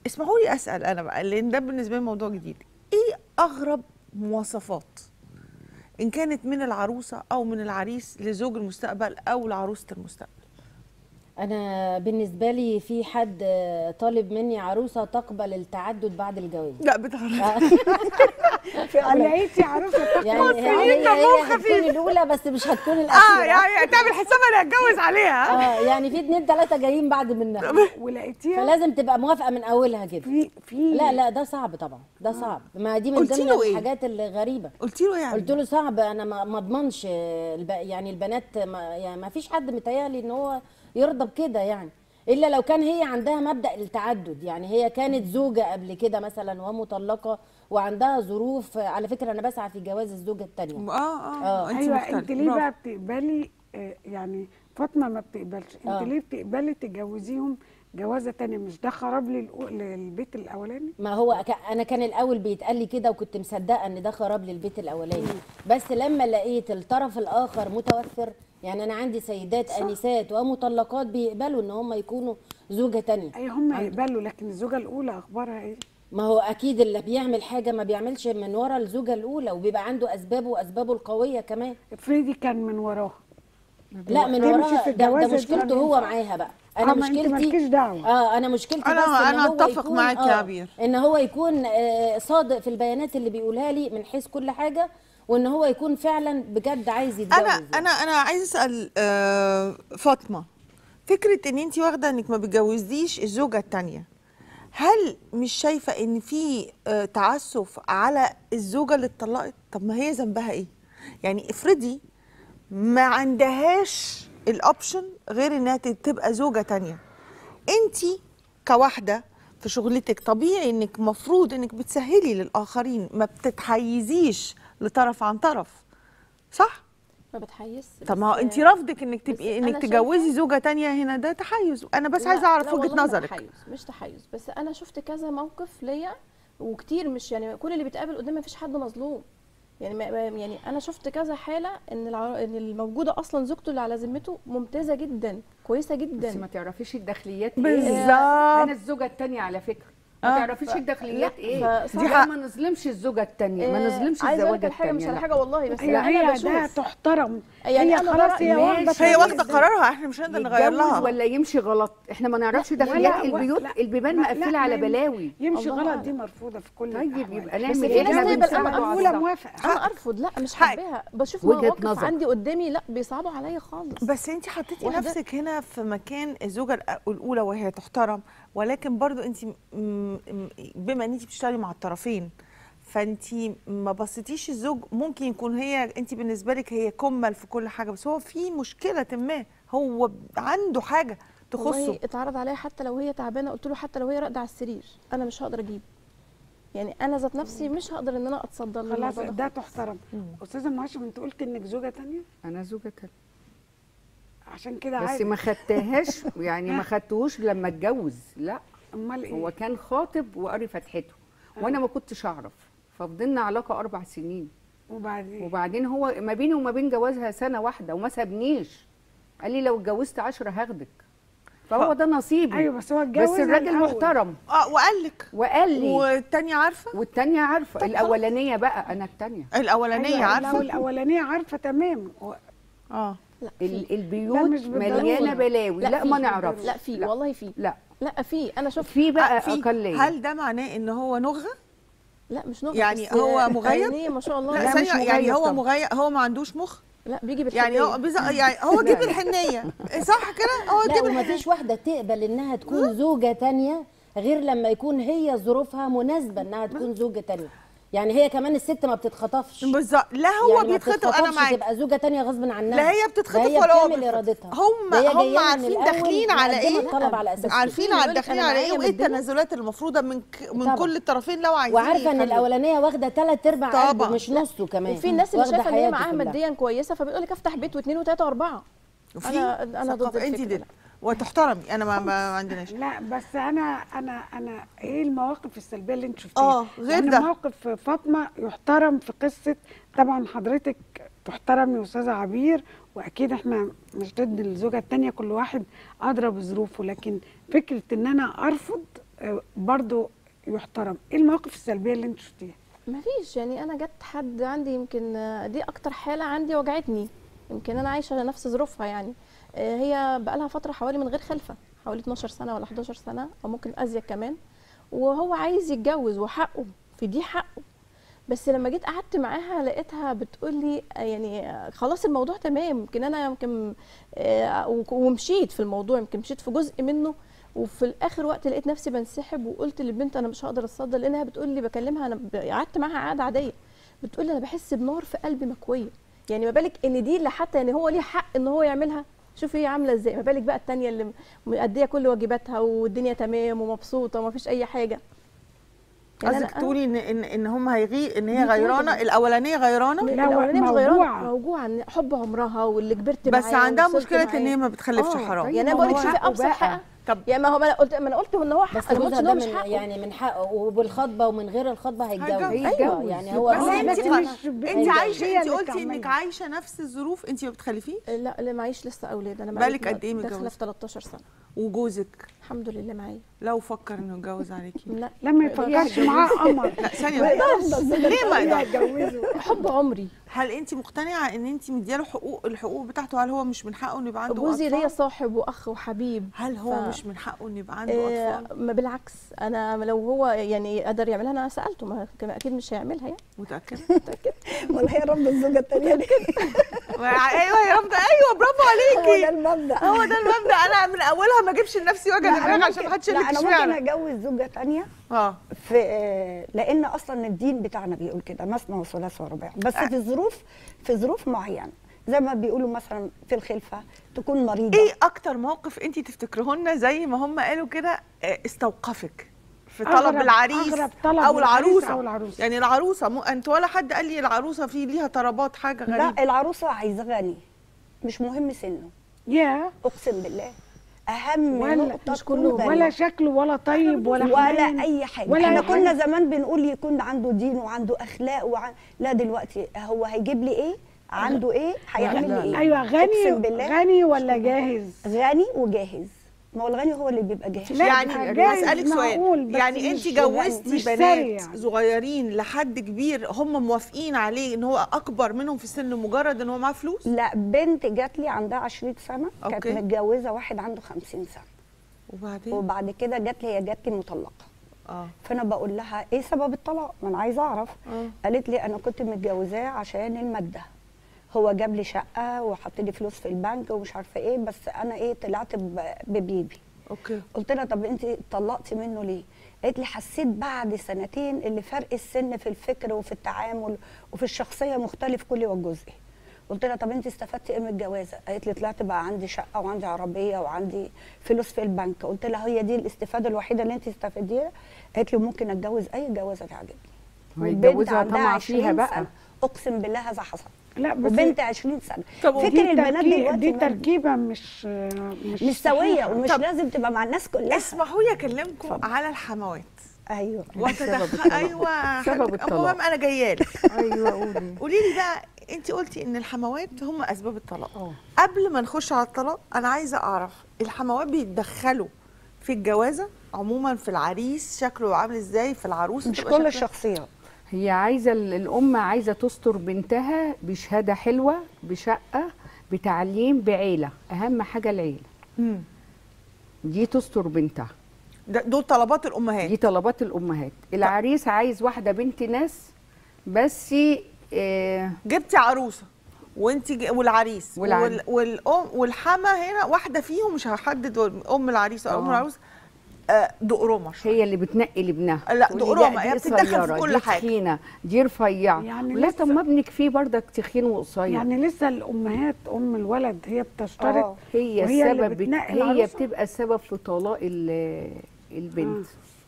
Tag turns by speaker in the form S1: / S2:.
S1: اسمحوا لي اسال انا بقى لان ده بالنسبه لي موضوع جديد ايه اغرب مواصفات ان كانت من العروسه او من العريس لزوج المستقبل او لعروسه المستقبل
S2: انا بالنسبه لي في حد طالب مني عروسه تقبل التعدد بعد الجواز
S1: لا بتعرف
S3: لقيتي عروسه
S2: يعني هي هي, هي هتكون الاولى بس مش هتكون
S1: اه
S2: الاخيره
S1: يعني تعمل حساب انا هتجوز عليها
S2: اه يعني في اتنين تلاته جايين بعد منها
S3: ولقيتيها
S2: فلازم تبقى موافقه من اولها كده
S3: في في
S2: لا لا ده صعب طبعا ده صعب ما دي من
S1: قلتي
S2: ضمن
S1: له إيه؟
S2: الحاجات اللي
S1: قلت له يعني
S2: قلت له صعب انا ما ما اضمنش الب... يعني البنات ما يعني ما فيش حد متهيألي ان هو يرضى بكده يعني الا لو كان هي عندها مبدا التعدد يعني هي كانت زوجه قبل كده مثلا ومطلقه وعندها ظروف على فكره انا بسعى في جواز الزوجه الثانيه
S1: اه اه,
S2: آه.
S1: انت
S3: ايوه
S1: مختلفة.
S3: انت ليه
S1: برافو.
S3: بقى بتقبلي آه، يعني فاطمه ما بتقبلش انت
S2: آه.
S3: ليه بتقبلي تجوزيهم جوازه تانية مش ده خراب للأو- للبيت الاولاني
S2: ما هو ك- انا كان الاول بيتقال لي كده وكنت مصدقه ان ده خراب للبيت الاولاني بس لما لقيت الطرف الاخر متوفر يعني انا عندي سيدات انسات ومطلقات بيقبلوا ان هم يكونوا زوجه تانية
S3: اي هم يقبلوا لكن الزوجه الاولى اخبارها ايه
S2: ما هو اكيد اللي بيعمل حاجه ما بيعملش من ورا الزوجه الاولى وبيبقى عنده اسبابه واسبابه القويه كمان
S3: افرضي كان من وراها
S2: لا من
S3: بيمشي
S2: وراها
S3: في
S2: ده, ده
S3: الجوازة
S2: مشكلته
S3: دي
S2: هو
S3: ينفع.
S2: معاها بقى
S3: آه،
S2: انا
S3: ما أنت
S2: مشكلتي
S3: مالكيش دعوة.
S2: اه انا مشكلتي
S1: أنا-
S2: بس ان
S1: أنا
S2: هو
S1: أتفق
S2: يكون
S1: معاك يا
S2: آه
S1: عبير.
S2: ان هو يكون آه صادق في البيانات اللي بيقولها لي من حيث كل حاجه وان هو يكون فعلا بجد عايز يتجوز
S1: انا
S2: يعني.
S1: انا انا عايزه اسال آه، فاطمه فكره ان انت واخده انك ما بتجوزيش الزوجه الثانيه هل مش شايفه ان في آه، تعسف على الزوجه اللي اتطلقت طب ما هي ذنبها ايه يعني افرضي ما عندهاش الاوبشن غير انها تبقى زوجه تانية انت كواحده في شغلتك طبيعي انك مفروض انك بتسهلي للاخرين ما بتتحيزيش لطرف عن طرف صح
S4: ما بتحيز
S1: طب ما هو
S4: بس-
S1: انت رفضك انك
S4: بس
S1: تبقي
S4: أنا
S1: انك
S4: شايفة-
S1: تجوزي زوجه تانية هنا ده تحيز انا بس
S4: لا-
S1: عايزه اعرف
S4: لا
S1: وجهه
S4: والله
S1: نظرك
S4: تحيز مش تحيز بس انا شفت كذا موقف ليا وكتير مش يعني كل اللي بيتقابل قدامي مفيش حد مظلوم يعني ما ما- يعني انا شفت كذا حاله ان الع... ان الموجوده اصلا زوجته اللي على ذمته ممتازه جدا كويسه
S5: بس
S4: جدا
S5: ما تعرفيش الداخليات ايه
S1: بالظبط.
S5: انا الزوجه الثانيه على فكره ما
S1: آه.
S5: تعرفيش الداخليات
S4: لا،
S5: ايه
S4: فصعب.
S5: دي لا ما نظلمش الزوجه الثانيه ما
S4: آه،
S5: نظلمش
S4: عايزه اقول
S5: الزواجه
S4: لك الحاجه مش على
S5: الثانيه
S4: حاجه والله بس
S3: هي
S4: انا
S3: هي ده
S4: بشوف
S3: تحترم
S4: يعني
S3: هي
S4: أنا
S3: خلاص
S4: برأيي
S3: هي واخده
S5: ماشي.
S1: هي
S3: طريق
S1: واخده
S3: ده.
S1: قرارها احنا مش هنقدر نغير
S5: يتجوز
S1: لها
S5: ولا يمشي غلط احنا ما نعرفش
S3: لا،
S5: داخليات
S3: ولا-
S5: البيوت
S3: لا،
S5: البيبان
S3: لا،
S5: مقفله
S3: لا،
S5: على
S3: ما يم-
S5: بلاوي
S3: يمشي
S4: الله
S3: غلط
S4: أعلم.
S3: دي مرفوضه في كل
S5: طيب
S3: الأحوال.
S5: يبقى
S4: بس
S5: نعمل
S4: في
S5: ايه
S4: ناس
S5: احنا
S4: تقبل
S5: بنساعد
S4: أنا
S5: على
S3: الاولى
S5: الصح.
S3: موافقه
S4: انا ارفض لا مش
S1: حق.
S4: حباها بشوف
S5: وجهة
S4: مواقف
S5: نظر.
S4: عندي قدامي لا بيصعبوا عليا خالص
S1: بس انت حطيتي
S4: واحدة-
S1: نفسك هنا في مكان الزوجه الأ- الاولى وهي تحترم ولكن برضو انت م- م- بما ان انت بتشتغلي مع الطرفين فانت ما بصيتيش الزوج ممكن يكون هي انت بالنسبه لك هي كمل في كل حاجه بس هو في مشكله ما هو عنده حاجه
S4: والله
S1: تخصه
S4: اتعرض عليا حتى لو هي تعبانه قلت له حتى لو هي راقده على السرير انا مش هقدر اجيب يعني انا ذات نفسي مش هقدر ان انا اتصدى
S3: خلاص
S4: للموضوع ده
S3: ده تحترم استاذه مهاشم انت قلت انك زوجه تانية
S5: انا زوجه تانية
S3: عشان كده
S5: بس
S3: عادي
S5: ما خدتهاش يعني ما خدتهوش لما اتجوز لا
S3: امال ايه
S5: هو كان خاطب وقري فتحته وانا ما كنتش اعرف ففضلنا علاقه اربع سنين
S3: وبعدين
S5: وبعدين هو ما بيني وما بين جوازها سنه واحده وما سابنيش قال لي لو اتجوزت عشرة هاخدك فهو ده نصيبي
S3: ايوه بس هو اتجوز
S5: بس الراجل محترم
S1: اه وقال لك
S5: وقال لي
S1: والتانية عارفه
S5: والتانية عارفه الاولانيه بقى انا التانية
S1: الاولانيه
S3: أيوة، لو
S1: عارفه
S3: الاولانيه عارفه تمام و-
S1: اه
S4: لا
S5: ال-
S4: في
S5: البيوت
S3: مش بالضرورة.
S5: مليانه بلاوي لا,
S4: في.
S5: ما نعرفش
S4: لا في والله في
S5: لا
S4: لا في انا شفت
S5: في بقى
S1: آه، في
S5: اقليه
S1: هل ده معناه ان هو نغه
S4: لا مش نغمة
S1: يعني
S4: بس
S1: هو مغيب؟
S4: عينيه ما شاء الله
S1: لا
S5: لا،
S1: ثانيه
S5: مش
S1: يعني
S5: مغيب
S1: هو
S5: طبعا.
S1: مغيب هو ما عندوش مخ
S4: لا بيجي بالحنيه
S1: يعني هو بيز... يعني هو جيب الحنيه صح كده هو
S2: لا
S1: جيب
S2: وما
S1: الحنيه
S2: فيش واحده تقبل انها تكون زوجه تانية غير لما يكون هي ظروفها مناسبه انها تكون زوجه تانية يعني هي كمان الست ما بتتخطفش
S1: بالظبط لا هو
S2: يعني ما
S1: بيتخطف انا
S2: بتتخطفش
S1: معاك
S2: تبقى زوجه تانية غصب عنها
S1: لا هي بتتخطف
S2: ده هي
S1: ولا هو
S2: بتعمل
S1: بيتخطف.
S2: ارادتها
S1: هم
S2: ده هي
S1: هم
S2: جاية من
S1: عارفين
S2: الأول
S1: داخلين على
S2: مقدمة
S1: ايه
S2: الطلب على اساس
S1: عارفين
S4: كده.
S1: على
S4: يقولك
S1: داخلين
S4: أنا
S1: على
S4: معايا
S1: ايه وايه
S4: مقدمة.
S1: التنازلات المفروضه من ك... من
S2: طبعا.
S1: كل الطرفين لو عايزين
S2: وعارفه ان
S1: يخلوا.
S2: الاولانيه واخده ثلاث ارباع قلب
S1: طبعا.
S2: مش نصه كمان
S4: وفي الناس اللي
S2: واخدة
S4: شايفه ان هي
S2: حياته
S4: معاها
S2: كلها.
S4: ماديا كويسه فبيقول لك افتح بيت واثنين وثلاثه واربعه
S1: وفي
S4: أنا- أنا ضد
S1: ثقافة. انت
S4: الفكرة
S1: دي وتحترمي انا ما, ما عندناش
S3: لا بس انا انا انا ايه المواقف السلبيه اللي انت شفتيها
S1: آه، غير
S3: يعني
S1: ده.
S3: موقف فاطمه يحترم في قصه طبعا حضرتك تحترمي يا استاذه عبير واكيد احنا مش ضد الزوجه الثانيه كل واحد ادرى بظروفه لكن فكره ان انا ارفض آه، برضو يحترم ايه المواقف السلبيه اللي انت شفتيها
S4: ما فيش يعني انا جت حد عندي يمكن آه، دي اكتر حاله عندي وجعتني يمكن انا عايشه نفس ظروفها يعني آه، هي بقالها فتره حوالي من غير خلفه حوالي 12 سنه ولا 11 سنه او ممكن ازيد كمان وهو عايز يتجوز وحقه في دي حقه بس لما جيت قعدت معاها لقيتها بتقول لي آه، يعني آه، خلاص الموضوع تمام يمكن انا يمكن آه، وك- ومشيت في الموضوع يمكن مشيت في جزء منه وفي الاخر وقت لقيت نفسي بنسحب وقلت للبنت انا مش هقدر اتصدى لانها بتقول لي بكلمها انا ب- قعدت معاها قعده عاديه بتقول لي انا بحس بنار في قلبي مكويه يعني ما بالك ان دي اللي حتى يعني هو ليه حق ان هو يعملها شوفي هي عامله ازاي ما بالك بقى التانية اللي مأديه كل واجباتها والدنيا تمام ومبسوطه وما فيش اي حاجه يعني
S1: قصدك
S4: أنا-
S1: تقولي ان ان ان هم هيغي ان هي
S4: دي
S1: غيرانه
S4: حاجة.
S1: الاولانيه غيرانه
S3: لا،
S4: الاولانيه مش
S3: موجوعة.
S4: غيرانه موجوعه إن حب عمرها واللي كبرت
S1: بس
S4: معاه
S1: عندها
S4: ووصلت
S1: مشكله ان
S4: معاه.
S1: هي ما بتخلفش
S4: آه،
S1: حرام
S4: يعني انا
S5: ما
S4: بقول لك
S5: هو
S4: شوفي
S5: حقه
S4: ابسط
S5: بقى.
S4: حقها
S1: طب
S4: يعني ما هو ما انا قلت ما انا قلت ان هو
S2: بس
S4: حق أنا ما
S2: جوزها
S4: قلتش
S2: ده
S4: إن هو مش
S2: من
S4: حقه.
S2: يعني من حقه وبالخطبه ومن غير الخطبه هيتجوز
S1: هيتجوز.
S2: ايوه
S5: هيتجوز.
S2: يعني هو
S1: بس
S2: راجل
S1: انت
S2: مثلاً-
S3: مش ب-
S1: انت
S3: هي
S1: عايشه
S3: اللي
S1: انت قلتي
S3: تعملها.
S1: انك عايشه نفس الظروف انت ما بتخلفيش
S4: لا لا معيش لسه اولاد انا
S1: بالك
S4: بقالي
S1: قد إيه
S4: داخله
S1: متجوزة؟
S4: في 13 سنه
S1: وجوزك
S4: الحمد لله معايا
S1: لو فكر انه يتجوز عليكي
S4: لا
S3: لما يفكرش معاه قمر
S1: لا ثانيه واحدة. ليه ما يقدرش
S3: يتجوزوا
S4: حب عمري
S1: هل انت مقتنعه ان انت مدياله حقوق الحقوق بتاعته هل هو مش من حقه انه يبقى عنده
S4: جوزي
S1: اطفال
S4: ليا صاحب واخ وحبيب
S1: هل هو
S4: ف-
S1: مش من حقه انه يبقى عنده
S4: آه،
S1: اطفال
S4: ما بالعكس انا لو هو يعني قدر يعملها انا سالته ما كان اكيد مش هيعملها يعني
S1: متاكده
S6: امال هي رب الزوجه الثانيه ليه؟
S1: ايوه يا رب ايوه برافو
S6: هو ده
S1: عليكي
S6: المبدا
S1: هو ده المبدا انا من اولها ما اجيبش لنفسي وجع
S6: لا، أنا
S1: دماغ عشان
S6: ممكن-
S1: ما حدش يقول
S6: لا
S1: لك
S6: انا ممكن
S1: اشمعنى
S6: اتجوز زوجه ثانيه
S1: اه
S6: في آه، لان اصلا الدين بتاعنا بيقول كده مثنى وثلاث ورباع بس في ظروف في ظروف معينه زي ما بيقولوا مثلا في الخلفه تكون مريضه
S1: ايه اكتر موقف انت تفتكريه لنا زي ما هم قالوا كده آه، استوقفك في طلب
S3: أغرب-
S1: العريس
S3: أغرب طلب
S1: او
S3: للعريس
S1: العروسه
S3: أو العروسة.
S1: يعني العروسه مو انت ولا حد قال لي العروسه في ليها طلبات حاجه غريبه
S6: لا العروسه عايزه غني مش مهم سنه
S3: يا
S6: اقسم بالله اهم
S3: ولا-
S6: نقطه
S3: مش
S6: تكون
S3: كله
S6: غني.
S3: ولا شكله ولا طيب ولا
S6: ولا
S3: حنين
S6: اي حاجه
S3: ولا
S6: احنا
S3: أي
S6: كنا
S3: حاجة.
S6: زمان بنقول يكون عنده دين وعنده اخلاق وعن... لا دلوقتي هو هيجيب لي ايه عنده ايه هيعمل لي ايه
S3: ايوه
S6: أقسم
S3: غني
S6: بالله
S3: غني ولا جاهز
S6: غني وجاهز ما هو الغني هو اللي بيبقى جاهز
S3: لا،
S1: يعني
S3: جايز
S1: بسألك
S3: معقول،
S1: سؤال
S3: بس
S1: يعني انت
S3: مش-
S1: جوزتي
S3: مش
S1: بنات
S3: سري يعني.
S1: صغيرين لحد كبير هم موافقين عليه ان هو اكبر منهم في السن مجرد ان هو معاه فلوس
S6: لا بنت جات لي عندها 20 سنه كانت
S1: أوكي.
S6: متجوزه واحد عنده 50 سنه
S1: وبعدين
S6: وبعد كده جات لي هي جات لي مطلقه
S1: اه
S6: فانا بقول لها ايه سبب الطلاق ما انا عايزه اعرف
S1: آه.
S6: قالت لي انا كنت متجوزاه عشان الماده هو جاب لي شقه وحط لي فلوس في البنك ومش عارفه ايه بس انا ايه طلعت ب- ببيبي
S1: اوكي
S6: قلت لها طب انت طلقتي منه ليه قالت لي حسيت بعد سنتين اللي فرق السن في الفكر وفي التعامل وفي الشخصيه مختلف كل وجزء قلت لها طب انت استفدتي ايه من الجوازه قالت لي طلعت بقى عندي شقه وعندي عربيه وعندي فلوس في البنك قلت لها هي دي الاستفاده الوحيده اللي انت استفدتيها قالت لي ممكن اتجوز اي جوازه تعجبني
S5: هو
S6: والبنت
S5: يتجوزها
S6: عندها
S5: طمع
S6: 20
S5: فيها بقى.
S6: سنة. اقسم بالله هذا حصل
S3: لا بس
S6: وبنت 20 سنه
S1: طب
S3: دي
S6: فكر البنات
S3: تركي-
S6: دلوقتي
S3: دي
S6: ما-
S3: تركيبه مش مش
S6: مش سويه
S3: صحيحة.
S6: ومش
S1: طب
S6: لازم تبقى مع الناس كلها
S1: اسمحوا لي اكلمكم على الحموات
S6: ايوه
S1: وتدخل ايوه
S5: سبب
S1: حضرتك-
S5: الطلاق.
S1: المهم انا جايه لك
S5: ايوه قولي
S1: قولي لي بقى انت قلتي ان الحموات هم اسباب الطلاق
S5: اه
S1: قبل ما نخش على الطلاق انا عايزه اعرف الحموات بيتدخلوا في الجوازه عموما في العريس شكله عامل ازاي في العروس
S6: مش
S1: بتبقى
S6: كل
S1: شكلها-
S6: الشخصيات
S5: هي عايزه ال- الام عايزه تستر بنتها بشهاده حلوه بشقه بتعليم بعيله اهم حاجه العيله
S1: مم.
S5: دي تستر بنتها
S1: ده- دول طلبات الامهات
S5: دي طلبات الامهات العريس عايز واحده بنت ناس بس آه
S1: جبتي عروسه وانت ج... والعريس
S5: والعريس.
S1: وال... والام والحما هنا واحده فيهم مش هحدد ام العريس او ام
S5: آه.
S1: العروس آه دقرمه شوية.
S5: هي اللي بتنقي لابنها
S1: لا،
S5: تقولي
S1: دقرامة،
S5: لا،
S1: هي
S5: دي
S1: بتتدخل في
S5: قصيرة،
S1: كل
S5: دي
S1: حاجة.
S5: تخينه دي رفيعه
S3: يعني
S5: لا طب
S3: لسه-
S5: ما ابنك فيه بردك تخين وقصير
S3: يعني لسه الامهات ام الولد هي بتشترط
S6: آه.
S5: هي
S3: وهي اللي
S5: السبب بت...
S3: بتنقي
S5: هي
S3: العروسة؟
S5: بتبقى السبب في طلاق ال- البنت